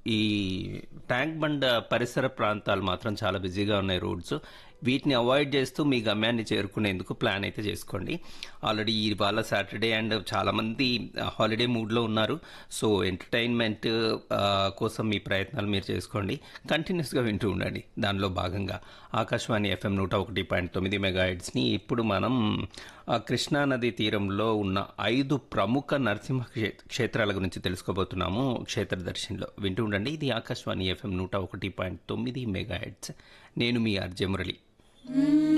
ఈ tank bund పరిసర ప్రాంతాలు మాత్రం చాలా బిజీగా ఉన్నాయి రోడ్స్ వీటిని అవాయిడ్ చేస్తూ మీ గమ్యాన్ని చేరుకునేందుకు ప్లాన్ అయితే చేసుకోండి ఆల్రెడీ ఇవాళ సాటర్డే అండ్ చాలామంది హాలిడే మూడ్లో ఉన్నారు సో ఎంటర్టైన్మెంట్ కోసం మీ ప్రయత్నాలు మీరు చేసుకోండి కంటిన్యూస్గా వింటూ ఉండండి దానిలో భాగంగా ఆకాశవాణి ఎఫ్ఎం నూట ఒకటి పాయింట్ తొమ్మిది మెగాహెడ్స్ని ఇప్పుడు మనం ఆ, కృష్ణానది తీరంలో ఉన్న ఐదు ప్రముఖ నరసింహ క్షే- క్షేత్రాల గురించి తెలుసుకోబోతున్నాము క్షేత్ర దర్శన్లో వింటూ ఉండండి ఇది ఆకాశవాణి ఎఫ్ఎం నూట ఒకటి పాయింట్ తొమ్మిది మెగాహెడ్స్ నేను మీ ఆర్జే మురళి